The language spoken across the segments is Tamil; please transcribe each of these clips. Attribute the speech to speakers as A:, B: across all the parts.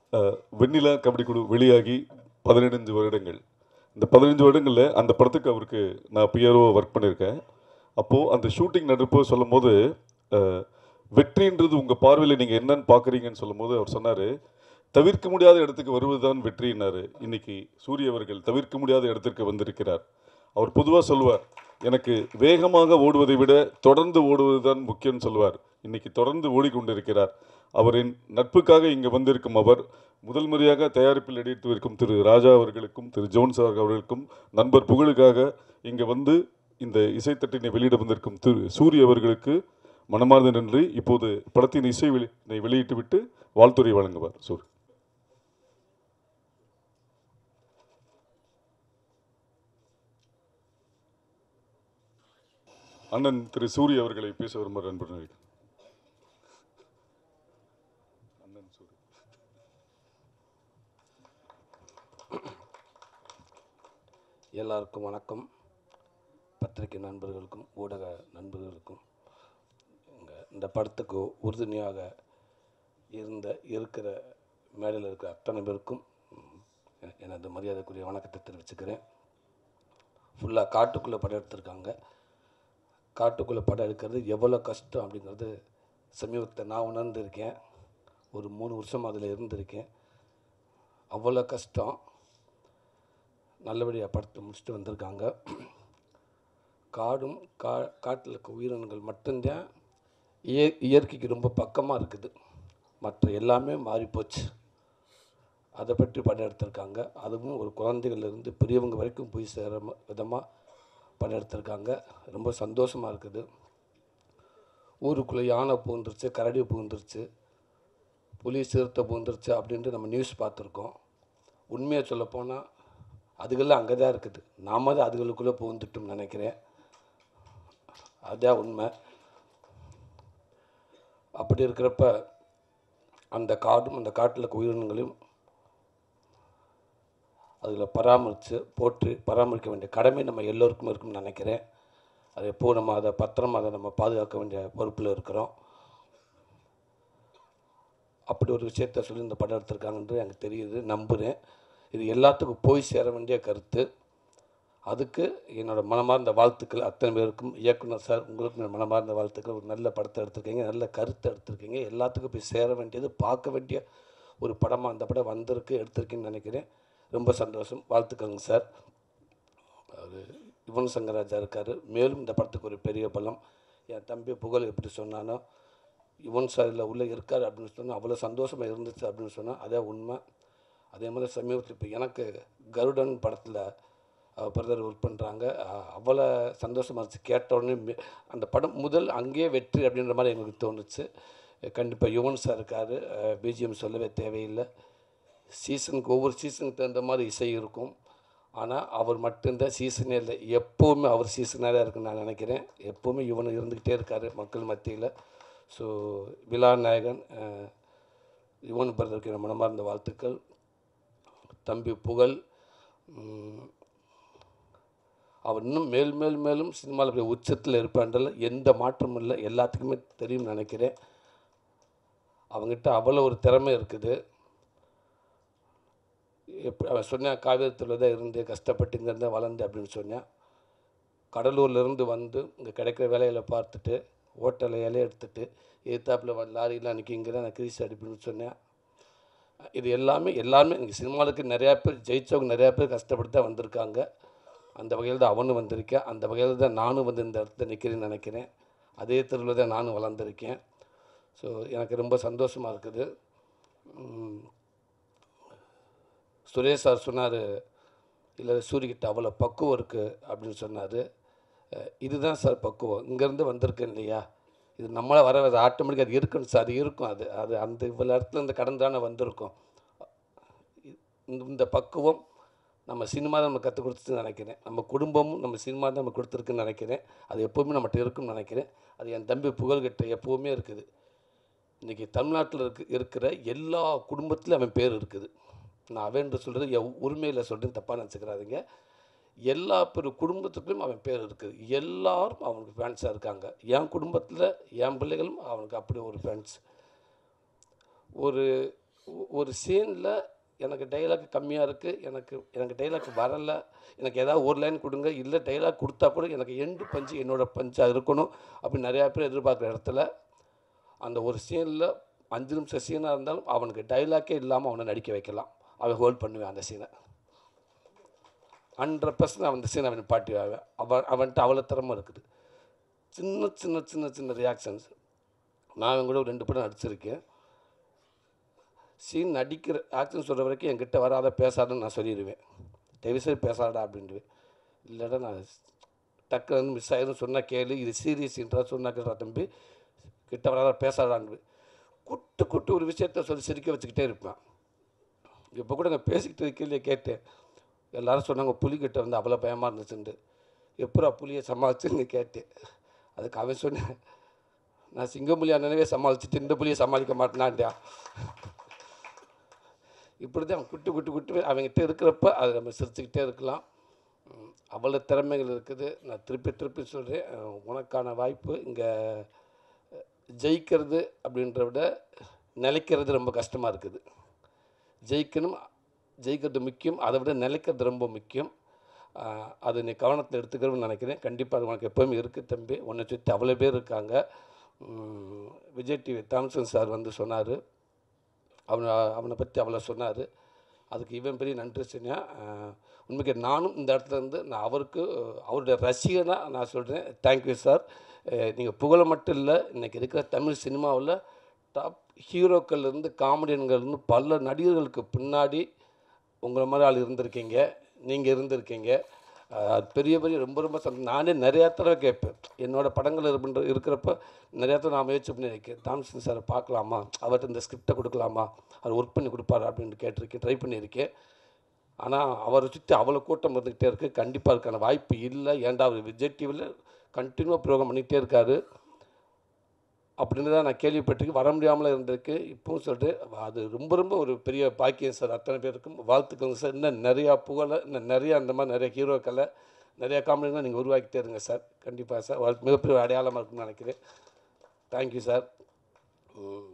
A: அஹ், வெண்ணிலா கபடி குழு வெளியாகி பதினஞ்சு வருடங்கள் இந்த பதினஞ்சு வருடங்களில் அந்த படத்துக்கு அவருக்கு நான் பிஆர்ஓ ஒர்க் பண்ணியிருக்கேன் அப்போது அந்த ஷூட்டிங் நடப்போ சொல்லும் போது அஹ், வெற்றின்றது உங்கள் பார்வையில் நீங்கள் என்னன்னு பார்க்குறீங்கன்னு சொல்லும்போது அவர் சொன்னார் தவிர்க்க முடியாத இடத்துக்கு வருவதுதான் வெற்றினாரு இன்னைக்கு சூரிய அவர்கள் தவிர்க்க முடியாத இடத்திற்கு வந்திருக்கிறார் அவர் பொதுவாக சொல்வார் எனக்கு வேகமாக ஓடுவதை விட தொடர்ந்து ஓடுவது தான் முக்கியம்னு சொல்வார் இன்னைக்கு தொடர்ந்து ஓடிக்கொண்டிருக்கிறார் அவரின் நட்புக்காக இங்கே வந்திருக்கும் அவர் முதல் முறையாக தயாரிப்பில் நடித்து இருக்கும் திரு ராஜா அவர்களுக்கும் திரு ஜோன்ஸ் அவர்களுக்கும் நண்பர் புகழுக்காக இங்கே வந்து இந்த இசைத்தட்டினை வெளியிட வந்திருக்கும் திரு சூரிய அவர்களுக்கு மனமார்ந்த நன்றி இப்போது படத்தின் இசை வெளி வெளியிட்டு விட்டு வாழ்த்துறை வழங்குவார் சூர் அண்ணன் திரு சூரிய அவர்களை பேச விரும்புகிற அன்பு நினைக்கிறேன் அண்ணன் சூரிய
B: எல்லாருக்கும் வணக்கம் பத்திரிகை நண்பர்களுக்கும் ஊடக நண்பர்களுக்கும் இங்க இந்த படத்துக்கு உறுதுணையாக இருந்த இருக்கிற மேடையில் இருக்கிற அத்தனை பேருக்கும் ம், எ- எனது மரியாதைக்குரிய வணக்கத்தை தெரிவிச்சுக்கிறேன் ஃபுல்லாக காட்டுக்குள்ளே படம் எடுத்திருக்காங்க காட்டுக்குள்ளே படம் எடுக்கிறது எவ்வளோ கஷ்டம் அப்படிங்கிறது சமீபத்தில் நான் உணர்ந்திருக்கேன் ஒரு மூணு வருஷம் அதில் இருந்திருக்கேன் அவ்வளோ கஷ்டம் நல்லபடியாக படத்தை முடிச்சுட்டு வந்திருக்காங்க காடும் கா காட்டில் இருக்க உயிரினங்கள் மட்டும்தான் இய இயற்கைக்கு ரொம்ப பக்கமாக இருக்குது மற்ற எல்லாமே மாறிப்போச்சு அதை பற்றி படம் எடுத்திருக்காங்க அதுவும் ஒரு குழந்தைகள்லேருந்து பெரியவங்க வரைக்கும் போய் சேர விதமாக படம் எடுத்திருக்காங்க ரொம்ப சந்தோஷமாக இருக்குது ஊருக்குள்ளே யானை பூந்துருச்சு கரடி பூந்துருச்சு புலி சிறுத்தை பூந்துருச்சு அப்படின்ட்டு நம்ம நியூஸ் பார்த்துருக்கோம் உண்மையை சொல்லப்போனால் அதுகெல்லாம் அங்கே தான் இருக்குது நாம தான் அதுகளுக்குள்ளே பூந்துட்டோம்னு நினைக்கிறேன் அதுதான் உண்மை அப்படி இருக்கிறப்ப அந்த காடும் அந்த காட்டில் இருக்க உயிரினங்களையும் அதில் பராமரித்து போற்றி பராமரிக்க வேண்டிய கடமை நம்ம எல்லோருக்கும் இருக்கும்னு நினைக்கிறேன் அது எப்போ நம்ம அதை பத்திரமா அதை நம்ம பாதுகாக்க வேண்டிய பொறுப்பில் இருக்கிறோம் அப்படி ஒரு விஷயத்த சொல்லி இந்த படம் எடுத்திருக்காங்கன்றது எனக்கு தெரியுது நம்புகிறேன் இது எல்லாத்துக்கும் போய் சேர வேண்டிய கருத்து அதுக்கு என்னோட மனமார்ந்த வாழ்த்துக்கள் அத்தனை பேருக்கும் இயக்குனர் சார் உங்களுக்கும் என் மனமார்ந்த வாழ்த்துக்கள் ஒரு நல்ல படத்தை எடுத்திருக்கீங்க நல்ல கருத்தை எடுத்திருக்கீங்க எல்லாத்துக்கும் போய் சேர வேண்டியது பார்க்க வேண்டிய ஒரு படமாக அந்த படம் வந்திருக்கு எடுத்திருக்கேன்னு நினைக்கிறேன் ரொம்ப சந்தோஷம் வாழ்த்துக்கள்ங்க சார் அவர் யுவன் சங்கராஜா இருக்கார் மேலும் இந்த படத்துக்கு ஒரு பெரிய பலம் என் தம்பி புகழ் எப்படி சொன்னானோ யுவன் சார் இதில் உள்ளே இருக்கார் அப்படின்னு சொன்னால் அவ்வளோ சந்தோஷமாக இருந்துச்சு அப்படின்னு சொன்னால் அதே உண்மை அதே மாதிரி சமீபத்தில் இப்போ எனக்கு கருடன் படத்தில் பிரதர் ஒர்க் பண்ணுறாங்க அவ்வளோ சந்தோஷமாக இருந்துச்சு கேட்ட உடனே மே- அந்த படம் முதல் அங்கேயே வெற்றி அப்படின்ற மாதிரி எங்களுக்கு தோணுச்சு கண்டிப்பாக யுவன் சார் இருக்கார் பிஜிஎம் சொல்லவே தேவையில்லை சீசனுக்கு ஒவ்வொரு சீசனுக்கு தகுந்த மாதிரி இசை இருக்கும் ஆனால் அவர் மட்டும்தான் சீசனே இல்லை எப்போவுமே அவர் சீசனாக தான் இருக்குன்னு நான் நினைக்கிறேன் எப்போவுமே இவன் இருந்துக்கிட்டே இருக்கார் மக்கள் மத்தியில் ஸோ விழாநாயகன் அஹ், யுவன் பிரதருக்கு என் மனமார்ந்த வாழ்த்துக்கள் தம்பி புகழ் உம், அவர் இன்னும் மேல் மேல் மேலும் சினிமாவில் அப்படியே உச்சத்தில் இருப்பான்றல எந்த மாற்றமும் இல்லை எல்லாத்துக்குமே தெரியும்னு நினைக்கிறேன் அவங்ககிட்ட அவ்வளோ ஒரு திறமை இருக்குது எப்படி அவன் சொன்னான் காவேரத்தில் தான் இருந்து கஷ்டப்பட்டு இங்கே இருந்தால் வளர்ந்து அப்படின்னு சொன்னான் கடலூர்லேருந்து வந்து இங்கே கிடைக்கிற வேலைகளை பார்த்துட்டு ஹோட்டலில் இலைய எடுத்துட்டு எதிர்த்தாப்பில் லாரிலாம் நிற்கி இங்கே தான் நான் கிரீஸ் அடிப்புன்னு சொன்னேன் இது எல்லாமே எல்லாருமே இங்கே சினிமாவுக்கு நிறையா பேர் ஜெயிச்சவங்க நிறையா பேர் கஷ்டப்பட்டு தான் வந்திருக்காங்க அந்த வகையில் தான் அவனும் வந்திருக்கேன் அந்த வகையில் தான் நானும் வந்து இந்த இடத்துல நிற்கிறேன்னு நினைக்கிறேன் அதே தெருவில் தான் நானும் வளர்ந்துருக்கேன் ஸோ எனக்கு ரொம்ப சந்தோஷமாக இருக்குது உம், சுரேஷ் சார் சொன்னார் இல்லை சூரியகிட்ட அவ்வளோ பக்குவம் இருக்குது அப்படின்னு சொன்னார் இதுதான் சார் பக்குவம் இங்கேருந்து வந்திருக்கேன் இல்லையா இது நம்மளை வர அது ஆட்டோமேட்டிக்காக அது இருக்குன்னு சார் அது இருக்கும் அது அது அந்த இவ்வளோ இடத்துல இந்த கடன் தானே வந்திருக்கும் இந்த இந்த பக்குவம் நம்ம சினிமா தான் நம்ம கற்றுக் கொடுத்துன்னு நினைக்கிறேன் நம்ம குடும்பமும் நம்ம சினிமா தான் நம்ம கொடுத்துருக்குன்னு நினைக்கிறேன் அது எப்போவுமே நம்மகிட்ட இருக்குன்னு நினைக்கிறேன் அது என் தம்பி புகழ்கிட்ட எப்போவுமே இருக்குது இன்றைக்கி தமிழ்நாட்டில் இருக்க இருக்கிற எல்லா குடும்பத்திலும் அவன் பேர் இருக்குது நான் அவன் சொல்கிறது என் உரிமையில் சொல்கிறேன் தப்பாக நினச்சிக்கிறாதீங்க எல்லா பேர் குடும்பத்துக்குள்ளேயும் அவன் பேர் இருக்குது எல்லாரும் அவனுக்கு ஃபேன்ஸாக இருக்காங்க என் குடும்பத்தில் என் பிள்ளைகளும் அவனுக்கு அப்படி ஒரு ஃபேன்ஸ் ஒரு ஒ- ஒரு சீனில் எனக்கு டைலாக் கம்மியாக இருக்குது எனக்கு எனக்கு டைலாக் வரலை எனக்கு ஏதாவது ஒரு லைன் கொடுங்க இல்லை டைலாக் கொடுத்தா கூட எனக்கு எண்டு பஞ்சு என்னோடய பஞ்சாக இருக்கணும் அப்படின்னு நிறையா பேர் எதிர்பார்க்குற இடத்துல அந்த ஒரு சீனில் அஞ்சு நிமிஷம் சீனாக இருந்தாலும் அவனுக்கு டைலாக்கே இல்லாமல் அவனை நடிக்க வைக்கலாம் அவன் ஹோல்ட் பண்ணுவேன் அந்த சீனை ஹண்ட்ரட் பர்சன்ட் அவன் அந்த சீனை அவன் பாட்டி அவன் அவன் அவன்கிட்ட அவ்வளோ திறமை இருக்குது சின்ன சின்ன சின்ன சின்ன ரியாக்ஷன்ஸ் நான் அவன் கூட ஒரு ரெண்டு படம் நடிச்சிருக்கேன் சீன் நடிக்கிற ஆக்ஷன் சொல்கிற வரைக்கும் என்கிட்ட வராத பேசாதன்னு நான் சொல்லிடுவேன் தயவுசெய்து பேசாதடா அப்படின்ட்டுவேன் இல்லைடா நான் டக்குன்னு வந்து மிஸ் ஆயிரும் சொன்னால் கேளு இது சீரியஸ்ன்றா சொன்னா கேட்டா தம்பி கிட்ட வராத பேசாதான்னு குட்டு குட்டு ஒரு விஷயத்த சொல்லி சிரிக்க வச்சுக்கிட்டே இருப்பேன் இப்போ கூட நான் பேசிக்கிட்டு இருக்கையிலே கேட்டேன் எல்லாரும் சொன்னாங்க புலிகிட்ட வந்து அவ்வளோ பயமாக இருந்துச்சுண்டு எப்படா புலியை சமாளிச்சுன்னு கேட்டேன் அதுக்கு அவன் சொன்னேன் நான் சிங்கப்புலி அண்ணனவே சமாளிச்சுட்டு இந்த புலியை சமாளிக்க மாட்டேனான்டா இப்படி தான் குட்டு குட்டு குட்டு அவங்ககிட்ட இருக்கிறப்ப அதை நம்ம சிரிச்சுக்கிட்டே இருக்கலாம் உம், அவ்வளோ திறமைகள் இருக்குது நான் திருப்பி திருப்பி சொல்கிறேன் உனக்கான வாய்ப்பு இங்கே ஜெயிக்கிறது அப்படின்ற விட நிலைக்கிறது ரொம்ப கஷ்டமாக இருக்குது ஜெயிக்கணும் ஜெயிக்கிறது முக்கியம் அதை விட நிலைக்கிறது ரொம்ப முக்கியம் ஆஹ், அது நீ கவனத்தில் எடுத்துக்கிறோம்னு நினைக்கிறேன் கண்டிப்பாக அது உனக்கு எப்போவுமே இருக்குது தம்பி உன்னை சுற்றி அவ்வளோ பேர் இருக்காங்க உம், விஜய் டிவி தாம்சன் சார் வந்து சொன்னார் அவனை அவனை பற்றி அவ்வளோ சொன்னார் அதுக்கு இவன் பெரிய நன்றி சொன்னேன் உண்மைக்கு நானும் இந்த இடத்துல இருந்து நான் அவருக்கு அவருடைய ரசிகனாக நான் சொல்கிறேன் தேங்க்யூ சார் நீங்கள் புகழ மட்டும் இல்லை இன்றைக்கி இருக்கிற தமிழ் சினிமாவில் டாப் ஹீரோக்கள்லேருந்து காமெடியன்கள்லேருந்து பல நடிகர்களுக்கு பின்னாடி உங்களை மாதிரி ஆள் இருந்திருக்கீங்க நீங்கள் இருந்திருக்கீங்க அஹ் அது பெரிய பெரிய ரொம்ப ரொம்ப சந்தோஷம் நானே நிறையா தடவை கேட்பேன் என்னோட படங்கள் இருப்ப இருக்கிறப்ப நிறையா தடவை நான் முயற்சி பண்ணியிருக்கேன் தாம்சன் சாரை பார்க்கலாமா அவர்கிட்ட இந்த ஸ்கிரிப்டை கொடுக்கலாமா அவர் ஒர்க் பண்ணி கொடுப்பாரு அப்படின்னு கேட்டிருக்கேன் ட்ரை பண்ணியிருக்கேன் ஆனால் அவரை சுற்றி அவ்வளோ கூட்டம் இருந்துக்கிட்டே இருக்குது கண்டிப்பாக அதுக்கான வாய்ப்பு இல்லை ஏன்டா அவர் விஜய் டிவியில் கண்டினியூவாக ப்ரோக்ராம் பண்ணிகிட்டே இருக்காரு அப்படின்னு தான் நான் கேள்விப்பட்டிருக்கேன் வர முடியாமல் இருந்திருக்கு இப்பவும் சொல்லிட்டு அது ரொம்ப ரொம்ப ஒரு பெரிய பாக்கியம் சார் அத்தனை பேருக்கும் வாழ்த்துக்கோங்க சார் இன்னும் நிறையா புகழை இன்னும் நிறையா அந்த மாதிரி நிறைய ஹீரோக்களை நிறையா காமெடிகளை நீங்கள் உருவாக்கிட்டே இருங்க சார் கண்டிப்பாக சார் வாழ்த்து மிகப்பெரிய அடையாளமாக இருக்குன்னு நினைக்கிறேன் தேங்க்யூ சார் ம்.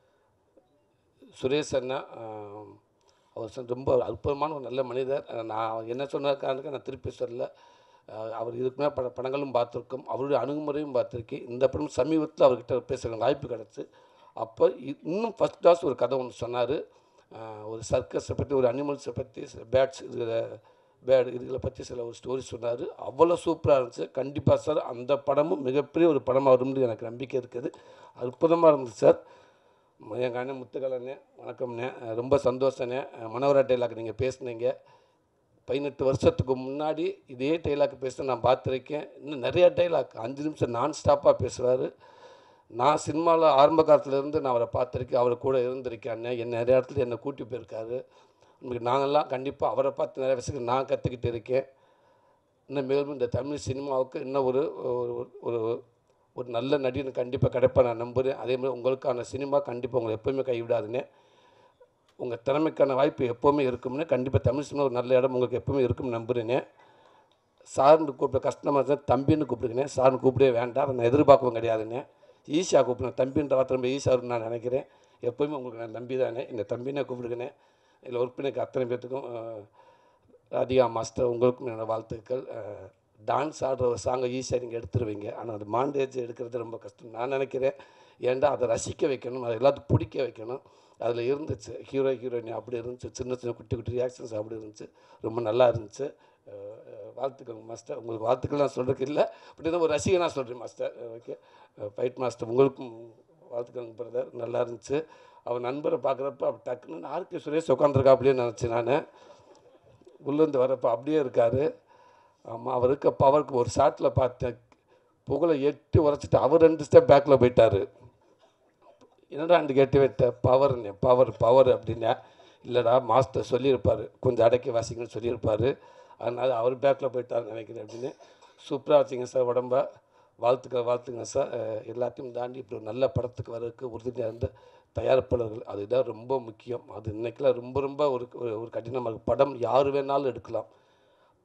B: சுரேஷ் அண்ணா ஆம், அவர் சொன்ன ரொம்ப அற்புதமான ஒரு நல்ல மனிதர் அஹ் நான் என்ன சொன்னதுக்காக நான் திருப்பி சொல்லல அஹ் அவர் இதுக்கு மேலே பட படங்களும் பார்த்துருக்கோம் அவருடைய அணுகுமுறையும் பார்த்துருக்கேன் இந்த படம் சமீபத்தில் அவர்கிட்ட பேசுகிற வாய்ப்பு கிடச்சி அப்போ இ- இன்னும் ஃபஸ்ட் கிளாஸ் ஒரு கதை ஒன்று சொன்னார் ஒரு சர்க்கஸை பற்றி ஒரு அனிமல்ஸை பற்றி பேட்ஸ் இதில் பேட் இதுகளை பற்றி சில ஒரு ஸ்டோரி சொன்னார் அவ்வளோ சூப்பராக இருந்துச்சு கண்டிப்பாக சார் அந்த படமும் மிகப்பெரிய ஒரு படமாக வரும்னு எனக்கு நம்பிக்கை இருக்குது அற்புதமாக இருந்துச்சு சார் எங்கள் அண்ணன் முத்துக்கலண்ணே வணக்கம்ண்ணே அஹ் ரொம்ப சந்தோஷண்ணே அஹ் மனோரா டைலாக் நீங்கள் பேசுனீங்க பதினெட்டு வருஷத்துக்கு முன்னாடி இதே டைலாக் பேச நான் பார்த்துருக்கேன் இன்னும் நிறைய டைலாக் அஞ்சு நிமிஷம் நான் ஸ்டாப்பாக பேசுவார் நான் சினிமாவில் ஆரம்ப காலத்துலேருந்து நான் அவரை பார்த்துருக்கேன் அவர் கூட இருந்திருக்கேன் அண்ணன் என்ன நிறைய இடத்துல என்னை கூட்டி போயிருக்காரு உங்களுக்கு நாங்கள்லாம் கண்டிப்பாக அவரை பார்த்து நிறைய விஷயங்கள் நான் கற்றுக்கிட்டு இருக்கேன் இன்னும் மேலும் இந்த தமிழ் சினிமாவுக்கு இன்னும் ஒரு ஒரு ஒரு ஒரு நல்ல நடிகன் கண்டிப்பாக கிடைப்பா நான் நம்புகிறேன் அதே மாதிரி உங்களுக்கான சினிமா கண்டிப்பாக உங்களை எப்போவுமே கைவிடாதுன்னு உங்கள் திறமைக்கான வாய்ப்பு எப்போவுமே இருக்கும்னு கண்டிப்பாக தமிழ் சினிமா ஒரு நல்ல இடம் உங்களுக்கு எப்போவுமே இருக்கும்னு நம்புகிறேனே சார்னு கூப்பிட கஷ்டமாக இருந்தால் தம்பின்னு கூப்பிடுங்கண்ணே சார்னு கூப்பிடவே வேண்டாம் நான் எதிர்பார்க்கவும் கிடையாதுண்ணே ஈஸியாக கூப்பிடுங்க தம்பின்ற வார்த்தை ரொம்ப ஈஸியாக இருக்கும்னு நான் நினைக்கிறேன் எப்போவுமே உங்களுக்கு நான் தம்பி தானே இந்த தம்பினே கூப்பிடுங்கண்ணே இதில் ஒர்க் பண்ணிக்க அத்தனை பேர்த்துக்கும் அஹ், ராதிகா மாஸ்டர் உங்களுக்கும் என்னோடய வாழ்த்துக்கள் டான்ஸ் ஆடுற ஒரு சாங்கை ஈஸியாக நீங்கள் எடுத்துருவீங்க ஆனால் அது மாண்டேஜ் எடுக்கிறது ரொம்ப கஷ்டம் நான் நினைக்கிறேன் ஏன்டா அதை ரசிக்க வைக்கணும் அதை எல்லாத்துக்கும் பிடிக்க வைக்கணும் அதில் இருந்துச்சு ஹீரோ ஹீரோயின் அப்படி இருந்துச்சு சின்ன சின்ன குட்டி குட்டி ரியாக்ஷன்ஸ் அப்படி இருந்துச்சு ரொம்ப நல்லா இருந்துச்சு அஹ், அஹ், வாழ்த்துக்கள் மாஸ்டர் உங்களுக்கு வாழ்த்துக்கள் நான் சொல்கிறதுக்கு இல்லை அப்படி தான் ஒரு ரசிகனாக சொல்கிறேன் மாஸ்டர் ஓகே ஃபைட் மாஸ்டர் உங்களுக்கும் வாழ்த்துக்கள் பிரதர் நல்லா இருந்துச்சு அவர் நண்பரை பார்க்குறப்ப அப்படி டக்குன்னு ஆர்கே சுரேஷ் உட்காந்துருக்கா அப்படின்னு நினச்சேன் நான் உள்ளேருந்து வரப்போ அப்படியே இருக்கார் ஆமாம் அவர் இருக்க பவருக்கு ஒரு ஷாட்டில் பார்த்தேன் புகழை எட்டு உரைச்சிட்டு அவர் ரெண்டு ஸ்டெப் பேக்கில் போயிட்டார் என்னடா அந்த கேட்டு விட்ட பவர்னு பவர் பவர் அப்படின்னா இல்லைடா மாஸ்டர் சொல்லியிருப்பார் கொஞ்சம் அடக்கி வாசிங்கன்னு சொல்லியிருப்பார் அதனால் அவர் பேக்கில் போயிட்டாருன்னு நினைக்கிறேன் அப்படின்னு சூப்பராக வச்சிங்க சார் உடம்ப வாழ்த்துக்கள் வாழ்த்துங்க சார் அஹ் எல்லாத்தையும் தாண்டி இப்படி ஒரு நல்ல படத்துக்கு வர்றதுக்கு உறுதுணையாக இருந்த தயாரிப்பாளர்கள் அதுதான் ரொம்ப முக்கியம் அது இன்னைக்கெல்லாம் ரொம்ப ரொம்ப ஒரு ஒரு- ஒரு கடினமாக இருக்கு படம் யார் வேணாலும் எடுக்கலாம்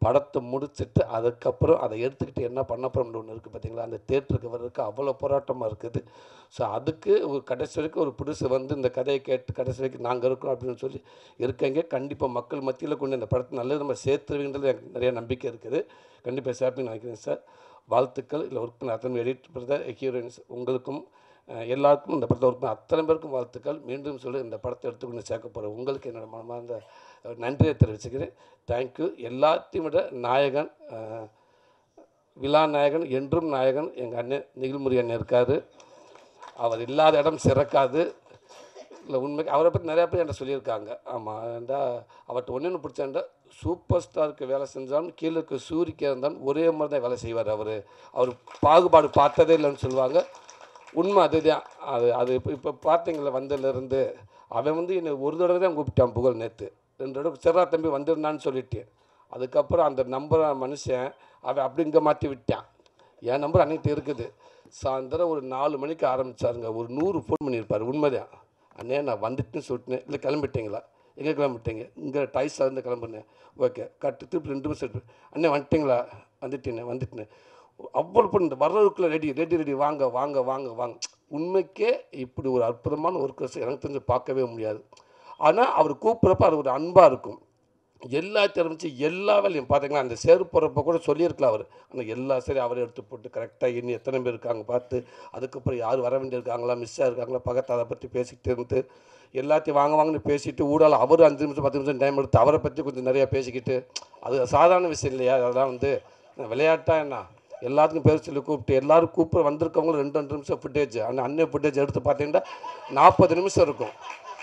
B: படத்தை முடிச்சிட்டு அதுக்கப்புறம் அதை எடுத்துக்கிட்டு என்ன பண்ண போகிறோம்னு ஒன்று இருக்குது பார்த்தீங்களா அந்த தேட்டருக்கு வர்றதுக்கு அவ்வளோ போராட்டமாக இருக்குது ஸோ அதுக்கு ஒரு கடைசி வரைக்கும் ஒரு புதுசு வந்து இந்த கதையை கேட்டு கடைசி வரைக்கும் நாங்கள் இருக்கோம் அப்படின்னு சொல்லி இருக்கங்க கண்டிப்பாக மக்கள் மத்தியில் கொண்டு இந்த படத்தை நல்லது நம்ம சேர்த்துருவீங்கிறது எனக்கு நிறைய நம்பிக்கை இருக்குது கண்டிப்பாக சேர்ப்பீங்கன்னு நினைக்கிறேன் சார் வாழ்த்துக்கள் இல்லை ஒர்க் பண்ண அத்தனை எடிட் பிரதர் ஹீரோயின்ஸ் உங்களுக்கும் அஹ், எல்லாருக்கும் இந்த படத்தில் ஒர்க் பண்ண அத்தனை பேருக்கும் வாழ்த்துக்கள் மீண்டும் சொல்லி இந்த படத்தை எடுத்துக்கொண்டு சேர்க்க போகிற உங்களுக்கு என்னோட மனமார்ந்த அஹ், நன்றியை தெரிவிச்சுக்கிறேன் தேங்க்யூ எல்லாத்தையும் விட நாயகன் அஹ், விழா நாயகன் என்றும் நாயகன் எங்கள் அண்ணன் நிகில்முரி அண்ணன் இருக்கார் அவர் இல்லாத இடம் சிறக்காது இல்லை உண்மைக்கு அவரை பற்றி நிறையா பேர் என்கிட்ட சொல்லியிருக்காங்க ஆமாம் ஏன்டா அவர்கிட்ட ஒன்று ஒன்று பிடிச்சாண்டா சூப்பர் ஸ்டாருக்கு வேலை செஞ்சாலும் கீழே இருக்க சூரிக்கு இருந்தாலும் ஒரே மாதிரி தான் வேலை செய்வார் அவர் அவர் பாகுபாடு பார்த்ததே இல்லைன்னு சொல்லுவாங்க உண்மை அதுதான் அது அது இப்போ இப்போ பார்த்தீங்களா வந்ததுலேருந்து அவன் வந்து என்னை ஒரு தடவை தான் கூப்பிட்டான் புகழ் நேற்று ரெண்டு தடவை சிறா தம்பி வந்துருந்தான்னு சொல்லிட்டு அதுக்கப்புறம் அந்த நம்பரை மனுஷன் அவன் அப்படி இங்கே மாற்றி விட்டான் என் நம்பர் அன்னைக்கு இருக்குது சாயந்தரம் ஒரு நாலு மணிக்கு ஆரம்பிச்சாருங்க ஒரு நூறு ஃபோன் பண்ணியிருப்பார் உண்மைதான் அண்ணே நான் வந்துட்டுன்னு சொல்லிட்டேன் இல்லை கிளம்பிட்டீங்களா எங்கே கிளம்பிட்டீங்க இங்கே டைஸாக இருந்து கிளம்புனேன் ஓகே கட்டு திருப்பி ரெண்டு நிமிஷம் எடுத்து அண்ணே வந்துட்டீங்களா வந்துட்டேனே வந்துட்டேனே அவ்வளோ பண்ணு வர்றதுக்குள்ளே ரெடி ரெடி ரெடி வாங்க வாங்க வாங்க வாங்க உண்மைக்கே இப்படி ஒரு அற்புதமான ஒர்க்கர்ஸ் எனக்கு தெரிஞ்சு பார்க்கவே முடியாது ஆனால் அவர் கூப்பிட்றப்ப அது ஒரு அன்பாக இருக்கும் எல்லா தெரிஞ்சு எல்லா வேலையும் பார்த்தீங்கன்னா அந்த சேரு போகிறப்ப கூட சொல்லியிருக்கலாம் அவர் ஆனால் எல்லா சரி அவரை எடுத்து போட்டு கரெக்டாக எண்ணி எத்தனை பேர் இருக்காங்க பார்த்து அதுக்கப்புறம் யார் வர வேண்டியிருக்காங்களா மிஸ் ஆகிருக்காங்களா பக்கத்து அதை பற்றி பேசிக்கிட்டு இருந்து எல்லாத்தையும் வாங்க வாங்கன்னு பேசிட்டு ஊடால அவர் அஞ்சு நிமிஷம் பத்து நிமிஷம் டைம் எடுத்து அவரை பற்றி கொஞ்சம் நிறையா பேசிக்கிட்டு அது சாதாரண விஷயம் இல்லையா அதெல்லாம் வந்து விளையாட்டா என்ன எல்லாத்துக்கும் பேர் சொல்லி கூப்பிட்டு எல்லாரும் கூப்பிட வந்திருக்கவங்க ரெண்டு ரெண்டு நிமிஷம் ஃபுட்டேஜ் அந்த அன்னை ஃபுட்டேஜ் எடுத்து பார்த்தீங்கன்னா நாற்பது நிமிஷம் இருக்கும்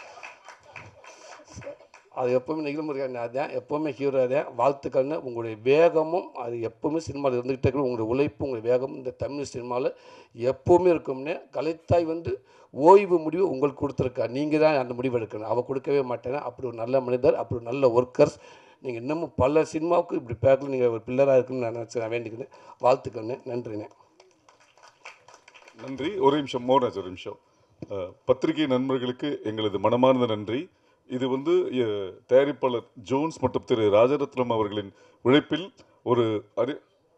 B: அது எப்போவுமே நிகழ்முறையான அதான் எப்போவுமே ஹீரோ தான் வாழ்த்துக்கள்னு உங்களுடைய வேகமும் அது எப்போவுமே சினிமாவில் இருந்துகிட்டே இருக்கணும் உங்களுடைய உழைப்பு உங்களுடைய வேகம் இந்த தமிழ் சினிமாவில் எப்போவுமே இருக்கும்னு கலைத்தாய் வந்து ஓய்வு முடிவு உங்களுக்கு கொடுத்துருக்கா நீங்கள் தான் அந்த முடிவு எடுக்கணும் அவள் கொடுக்கவே மாட்டேன்னா அப்படி ஒரு நல்ல மனிதர் அப்படி ஒரு நல்ல ஒர்க்கர்ஸ் நீங்கள் இன்னமும் பல சினிமாவுக்கு இப்படி பேக்கில் நீங்கள் ஒரு பில்லராக இருக்குன்னு நான் நினச்சி நான் வேண்டிக்கிறேன் வாழ்த்துக்கண்ணே நன்றிண்ணே
A: நன்றி ஒரு நிமிஷம் மோகராஜ் ஒரு நிமிஷம் அஹ், பத்திரிகை நண்பர்களுக்கு எங்களது மனமார்ந்த நன்றி இது வந்து அஹ், தயாரிப்பாளர் ஜோன்ஸ் மற்றும் திரு ராஜரத்னம் அவர்களின் உழைப்பில் ஒரு அறி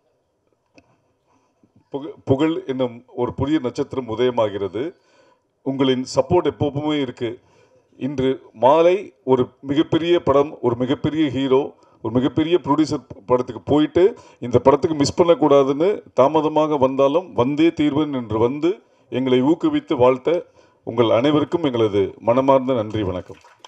A: புக- புகழ் என்னும் ஒரு புதிய நட்சத்திரம் உதயமாகிறது உங்களின் சப்போர்ட் எப்பவுமே இருக்கு இன்று மாலை ஒரு மிகப்பெரிய படம் ஒரு மிகப்பெரிய ஹீரோ ஒரு மிகப்பெரிய ப்ரொடியூசர் படத்துக்கு போயிட்டு இந்த படத்துக்கு மிஸ் பண்ணக்கூடாதுன்னு தாமதமாக வந்தாலும் வந்தே தீர்வேன் என்று வந்து எங்களை ஊக்குவித்து வாழ்த்த உங்கள் அனைவருக்கும் எங்களது மனமார்ந்த நன்றி வணக்கம்